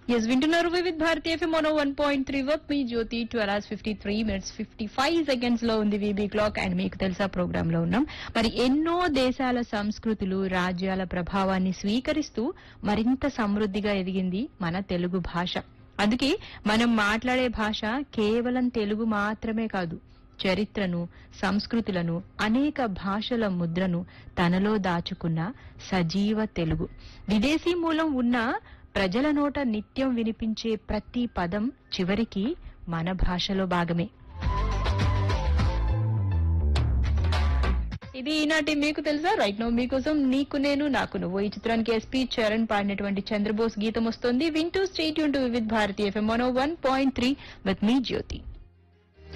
yes వింటున్నారు Vividh Bharati FM mono one point three వర్క్ మీ Jyothi twelve hours fifty three minutes fifty five seconds లో ఉంది వీబీ క్లాక్ అండ్ మీకు తెలుసా ప్రోగ్రామ్ లో ఉన్నాం మరి ఎన్నో దేశాల సంస్కృతులు రాజ్యాల ప్రభావాన్ని స్వీకరిస్తూ మరింత సమృద్ధిగా ఎదిగింది మన తెలుగు భాష అందుకే మనం మాట్లాడే భాష కేవలం తెలుగు మాత్రమే కాదు చరిత్రను సంస్కృతులను అనేక భాషల ముద్రను తనలో దాచుకున్న సజీవ తెలుగు విదేశీ మూలం ఉన్న ప్రజల నోట నిత్యం వినిపించే ప్రతి పదం చివరికి మన భాషలో భాగమే ఇది ఈనాటి మీకు తెలుసా రైట్ నో మీకోసం నీకు నేను నాకు నువ్వు ఈ చిత్రానికి ఎస్పీ చరణ్ పాడినటువంటి చంద్రబోస్ గీతం వస్తుంది వింటూ స్టేట్ యూన్ to Vividh Bharati FM one point three with me Jyothi